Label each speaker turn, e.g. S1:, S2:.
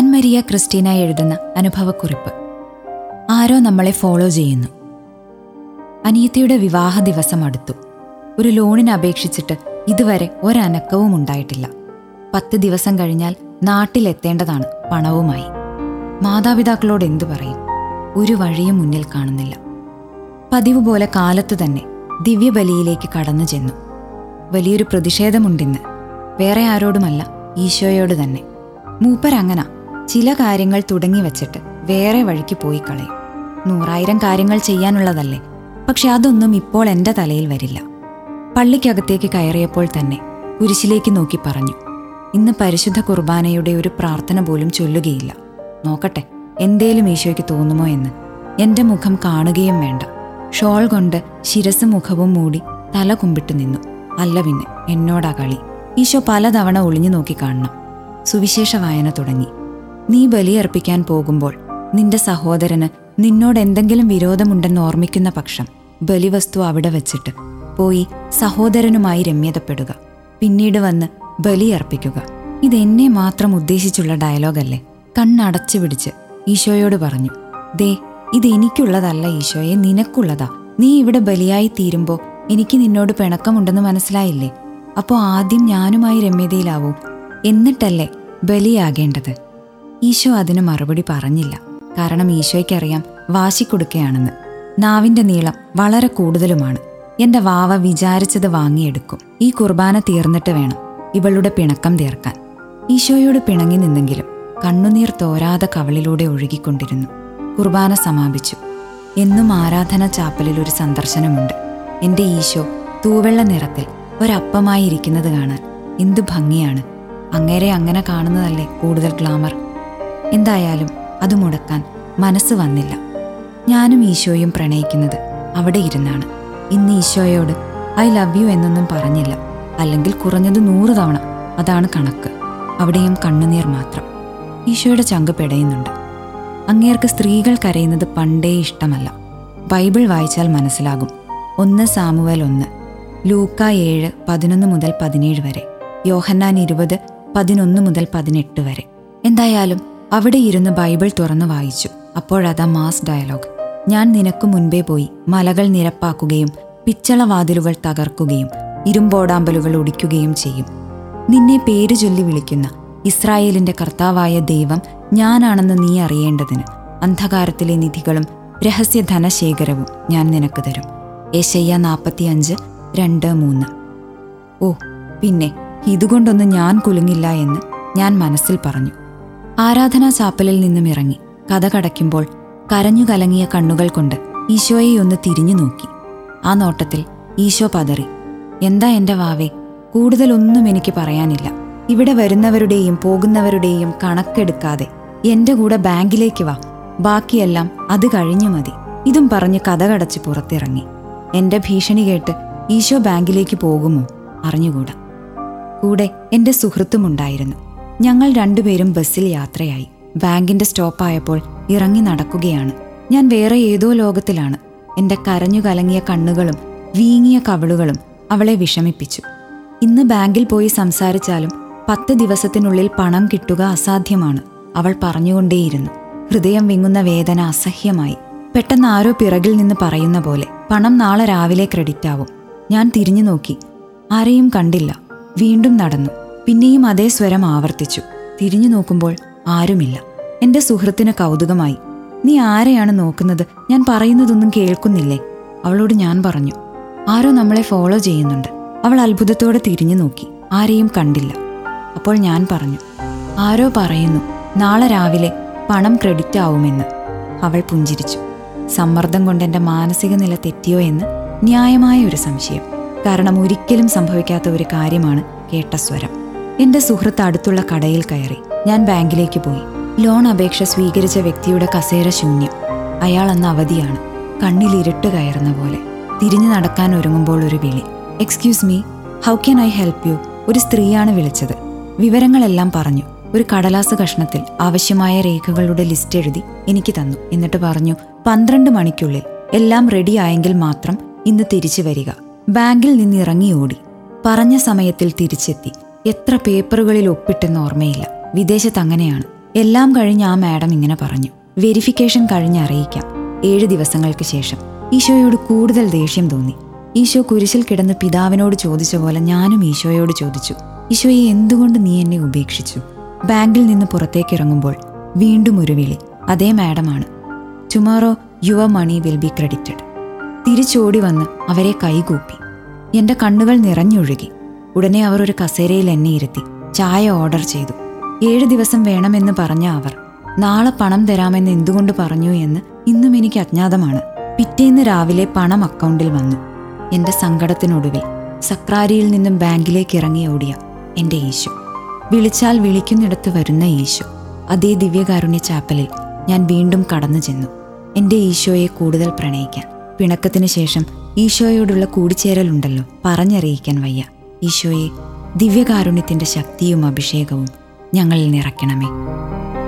S1: an Maria Christina എഴുതുന്ന അനുഭവക്കുറിപ്പ് ആരോ നമ്മളെ follow ചെയ്യുന്നു അനിയത്തിയുടെ വിവാഹ ദിവസം അടുത്തു ഒരു ലോണിന് അപേക്ഷിച്ചിട്ട് ഇതുവരെ ഒരനക്കവും ഉണ്ടായിട്ടില്ല പത്ത് ദിവസം കഴിഞ്ഞാൽ നാട്ടിലെത്തേണ്ടതാണ് പണവുമായി മാതാപിതാക്കളോട് എന്തു പറയും ഒരു വഴിയും മുന്നിൽ കാണുന്നില്ല പതിവ് പോലെ കാലത്തു തന്നെ ദിവ്യബലിയിലേക്ക് കടന്നു ചെന്നു വലിയൊരു പ്രതിഷേധമുണ്ടിന്ന് വേറെ ആരോടുമല്ല ഈശോയോട് തന്നെ മൂപ്പരങ്ങന ചില കാര്യങ്ങൾ തുടങ്ങി വച്ചിട്ട് വേറെ വഴിക്ക് പോയി കളയും നൂറായിരം കാര്യങ്ങൾ ചെയ്യാനുള്ളതല്ലേ പക്ഷെ അതൊന്നും ഇപ്പോൾ എൻ്റെ തലയിൽ വരില്ല പള്ളിക്കകത്തേക്ക് കയറിയപ്പോൾ തന്നെ കുരിശിലേക്ക് നോക്കി പറഞ്ഞു ഇന്ന് പരിശുദ്ധ കുർബാനയുടെ ഒരു പ്രാർത്ഥന പോലും ചൊല്ലുകയില്ല നോക്കട്ടെ എന്തേലും ഈശോയ്ക്ക് തോന്നുമോ എന്ന് എന്റെ മുഖം കാണുകയും വേണ്ട ഷോൾ കൊണ്ട് ശിരസ് മുഖവും മൂടി തല കുമ്പിട്ട് നിന്നു അല്ല പിന്നെ എന്നോടാ കളി ഈശോ പലതവണ ഒളിഞ്ഞു നോക്കി കാണണം സുവിശേഷ വായന തുടങ്ങി നീ ബലിയർപ്പിക്കാൻ പോകുമ്പോൾ നിന്റെ സഹോദരന് നിന്നോട് എന്തെങ്കിലും വിരോധമുണ്ടെന്ന് ഓർമ്മിക്കുന്ന പക്ഷം ബലിവസ്തു അവിടെ വെച്ചിട്ട് പോയി സഹോദരനുമായി രമ്യതപ്പെടുക പിന്നീട് വന്ന് ബലിയർപ്പിക്കുക ഇതെന്നെ മാത്രം ഉദ്ദേശിച്ചുള്ള ഡയലോഗല്ലേ കണ്ണടച്ചു പിടിച്ച് ഈശോയോട് പറഞ്ഞു ദേ ഇത് എനിക്കുള്ളതല്ല ഈശോയെ നിനക്കുള്ളതാ നീ ഇവിടെ ബലിയായി തീരുമ്പോ എനിക്ക് നിന്നോട് പിണക്കമുണ്ടെന്ന് മനസ്സിലായില്ലേ അപ്പോൾ ആദ്യം ഞാനുമായി രമ്യതയിലാവൂ എന്നിട്ടല്ലേ ബലിയാകേണ്ടത് ഈശോ അതിന് മറുപടി പറഞ്ഞില്ല കാരണം ഈശോയ്ക്കറിയാം വാശിക്കൊടുക്കുകയാണെന്ന് നാവിന്റെ നീളം വളരെ കൂടുതലുമാണ് എന്റെ വാവ വിചാരിച്ചത് വാങ്ങിയെടുക്കും ഈ കുർബാന തീർന്നിട്ട് വേണം ഇവളുടെ പിണക്കം തീർക്കാൻ ഈശോയോട് പിണങ്ങി നിന്നെങ്കിലും കണ്ണുനീർ തോരാതെ കവളിലൂടെ ഒഴുകിക്കൊണ്ടിരുന്നു കുർബാന സമാപിച്ചു എന്നും ആരാധന ചാപ്പലിൽ ഒരു സന്ദർശനമുണ്ട് എന്റെ ഈശോ തൂവെള്ള നിറത്തിൽ ഒരപ്പമായി ഇരിക്കുന്നത് കാണാൻ എന്തു ഭംഗിയാണ് അങ്ങേരെ അങ്ങനെ കാണുന്നതല്ലേ കൂടുതൽ ഗ്ലാമർ എന്തായാലും അത് മുടക്കാൻ മനസ്സ് വന്നില്ല ഞാനും ഈശോയും പ്രണയിക്കുന്നത് അവിടെ ഇരുന്നാണ് ഇന്ന് ഈശോയോട് ഐ ലവ് യു എന്നൊന്നും പറഞ്ഞില്ല അല്ലെങ്കിൽ കുറഞ്ഞത് നൂറ് തവണ അതാണ് കണക്ക് അവിടെയും കണ്ണുനീർ മാത്രം ഈശോയുടെ ചങ്ക് പെടയുന്നുണ്ട് അങ്ങേർക്ക് സ്ത്രീകൾ കരയുന്നത് പണ്ടേ ഇഷ്ടമല്ല ബൈബിൾ വായിച്ചാൽ മനസ്സിലാകും ഒന്ന് സാമുവൽ ഒന്ന് ലൂക്ക ഏഴ് പതിനൊന്ന് മുതൽ പതിനേഴ് വരെ യോഹന്നാൻ ഇരുപത് പതിനൊന്ന് മുതൽ പതിനെട്ട് വരെ എന്തായാലും അവിടെ ഇരുന്ന് ബൈബിൾ തുറന്നു വായിച്ചു അപ്പോഴതാ മാസ് ഡയലോഗ് ഞാൻ നിനക്ക് മുൻപേ പോയി മലകൾ നിരപ്പാക്കുകയും പിച്ചളവാതിലുകൾ തകർക്കുകയും ഇരുമ്പോടാമ്പലുകൾ ഒടിക്കുകയും ചെയ്യും നിന്നെ പേര് ചൊല്ലി വിളിക്കുന്ന ഇസ്രായേലിന്റെ കർത്താവായ ദൈവം ഞാനാണെന്ന് നീ അറിയേണ്ടതിന് അന്ധകാരത്തിലെ നിധികളും രഹസ്യ ധനശേഖരവും ഞാൻ നിനക്ക് തരും ഏശയ്യ നാൽപ്പത്തിയഞ്ച് രണ്ട് മൂന്ന് ഓ പിന്നെ ഇതുകൊണ്ടൊന്നും ഞാൻ കുലുങ്ങില്ല എന്ന് ഞാൻ മനസ്സിൽ പറഞ്ഞു ആരാധനാ ചാപ്പലിൽ നിന്നും ഇറങ്ങി കഥ കടയ്ക്കുമ്പോൾ കരഞ്ഞു കലങ്ങിയ കണ്ണുകൾ കൊണ്ട് ഈശോയെ ഒന്ന് തിരിഞ്ഞു നോക്കി ആ നോട്ടത്തിൽ ഈശോ പതറി എന്താ എന്റെ വാവേ കൂടുതലൊന്നും എനിക്ക് പറയാനില്ല ഇവിടെ വരുന്നവരുടെയും പോകുന്നവരുടെയും കണക്കെടുക്കാതെ എന്റെ കൂടെ ബാങ്കിലേക്ക് വാ ബാക്കിയെല്ലാം അത് കഴിഞ്ഞു മതി ഇതും പറഞ്ഞ് കഥ കടച്ച് പുറത്തിറങ്ങി എന്റെ ഭീഷണി കേട്ട് ഈശോ ബാങ്കിലേക്ക് പോകുമോ അറിഞ്ഞുകൂടാ കൂടെ എന്റെ സുഹൃത്തുമുണ്ടായിരുന്നു ഞങ്ങൾ രണ്ടുപേരും ബസ്സിൽ യാത്രയായി ബാങ്കിന്റെ സ്റ്റോപ്പായപ്പോൾ ഇറങ്ങി നടക്കുകയാണ് ഞാൻ വേറെ ഏതോ ലോകത്തിലാണ് എന്റെ കരഞ്ഞു കലങ്ങിയ കണ്ണുകളും വീങ്ങിയ കവിളുകളും അവളെ വിഷമിപ്പിച്ചു ഇന്ന് ബാങ്കിൽ പോയി സംസാരിച്ചാലും പത്ത് ദിവസത്തിനുള്ളിൽ പണം കിട്ടുക അസാധ്യമാണ് അവൾ പറഞ്ഞുകൊണ്ടേയിരുന്നു ഹൃദയം വിങ്ങുന്ന വേദന അസഹ്യമായി പെട്ടെന്ന് ആരോ പിറകിൽ നിന്ന് പറയുന്ന പോലെ പണം നാളെ രാവിലെ ക്രെഡിറ്റ് ആവും ഞാൻ തിരിഞ്ഞു നോക്കി ആരെയും കണ്ടില്ല വീണ്ടും നടന്നു പിന്നെയും അതേ സ്വരം ആവർത്തിച്ചു തിരിഞ്ഞു നോക്കുമ്പോൾ ആരുമില്ല എന്റെ സുഹൃത്തിന് കൗതുകമായി നീ ആരെയാണ് നോക്കുന്നത് ഞാൻ പറയുന്നതൊന്നും കേൾക്കുന്നില്ലേ അവളോട് ഞാൻ പറഞ്ഞു ആരോ നമ്മളെ ഫോളോ ചെയ്യുന്നുണ്ട് അവൾ അത്ഭുതത്തോടെ തിരിഞ്ഞു നോക്കി ആരെയും കണ്ടില്ല അപ്പോൾ ഞാൻ പറഞ്ഞു ആരോ പറയുന്നു നാളെ രാവിലെ പണം ക്രെഡിറ്റ് ആവുമെന്ന് അവൾ പുഞ്ചിരിച്ചു സമ്മർദ്ദം കൊണ്ട് എന്റെ മാനസിക നില തെറ്റിയോ എന്ന് ന്യായമായ ഒരു സംശയം കാരണം ഒരിക്കലും സംഭവിക്കാത്ത ഒരു കാര്യമാണ് കേട്ട സ്വരം എന്റെ സുഹൃത്ത് അടുത്തുള്ള കടയിൽ കയറി ഞാൻ ബാങ്കിലേക്ക് പോയി ലോൺ അപേക്ഷ സ്വീകരിച്ച വ്യക്തിയുടെ കസേര ശൂന്യം അയാൾ അന്ന് അവധിയാണ് കണ്ണിൽ ഇരുട്ട് കയറുന്ന പോലെ തിരിഞ്ഞു നടക്കാൻ ഒരുങ്ങുമ്പോൾ ഒരു വിളി excuse me how can I help you ഒരു സ്ത്രീയാണ് വിളിച്ചത് വിവരങ്ങളെല്ലാം പറഞ്ഞു ഒരു കടലാസ് കഷ്ണത്തിൽ ആവശ്യമായ രേഖകളുടെ ലിസ്റ്റ് എഴുതി എനിക്ക് തന്നു എന്നിട്ട് പറഞ്ഞു പന്ത്രണ്ട് മണിക്കുള്ളിൽ എല്ലാം റെഡി ആയെങ്കിൽ മാത്രം ഇന്ന് തിരിച്ചു വരിക ബാങ്കിൽ നിന്ന് ഇറങ്ങി ഓടി പറഞ്ഞ സമയത്തിൽ തിരിച്ചെത്തി എത്ര പേപ്പറുകളിൽ ഒപ്പിട്ടെന്ന് ഓർമ്മയില്ല വിദേശത്ത് അങ്ങനെയാണ് എല്ലാം കഴിഞ്ഞ് ആ മാഡം ഇങ്ങനെ പറഞ്ഞു വെരിഫിക്കേഷൻ കഴിഞ്ഞ് അറിയിക്കാം ഏഴ് ദിവസങ്ങൾക്ക് ശേഷം ഈശോയോട് കൂടുതൽ ദേഷ്യം തോന്നി ഈശോ കുരിശിൽ കിടന്ന് പിതാവിനോട് ചോദിച്ച പോലെ ഞാനും ഈശോയോട് ചോദിച്ചു ഈശോയെ എന്തുകൊണ്ട് നീ എന്നെ ഉപേക്ഷിച്ചു ബാങ്കിൽ നിന്ന് പുറത്തേക്ക് ഇറങ്ങുമ്പോൾ വീണ്ടും ഒരു വിളി അതേ മാഡമാണ് tomorrow your money will be credited തിരിച്ചോടി വന്ന് അവരെ കൈകൂപ്പി എന്റെ കണ്ണുകൾ നിറഞ്ഞൊഴുകി ഉടനെ അവർ ഒരു കസേരയിൽ എന്നെ ഇരുത്തി ചായ ഓർഡർ ചെയ്തു ഏഴ് ദിവസം വേണമെന്ന് പറഞ്ഞ അവർ നാളെ പണം തരാമെന്ന് എന്തുകൊണ്ട് പറഞ്ഞു എന്ന് ഇന്നും എനിക്ക് അജ്ഞാതമാണ് പിറ്റേന്ന് രാവിലെ പണം അക്കൗണ്ടിൽ വന്നു എന്റെ സങ്കടത്തിനൊടുവിൽ സക്രാരിയിൽ നിന്നും ബാങ്കിലേക്ക് ഇറങ്ങി ഓടിയ എന്റെ ഈശോ വിളിച്ചാൽ വിളിക്കുന്നിടത്ത് വരുന്ന ഈശോ അതേ ദിവ്യകാരുണ്യ ചാപ്പലിൽ ഞാൻ വീണ്ടും കടന്നു ചെന്നു എന്റെ ഈശോയെ കൂടുതൽ പ്രണയിക്കാൻ പിണക്കത്തിന് ശേഷം ഈശോയോടുള്ള കൂടിച്ചേരലുണ്ടല്ലോ പറഞ്ഞറിയിക്കാൻ വയ്യ ഈശോയെ ദിവ്യകാരുണ്യത്തിന്റെ ശക്തിയും അഭിഷേകവും ഞങ്ങളിൽ നിറയ്ക്കണമേ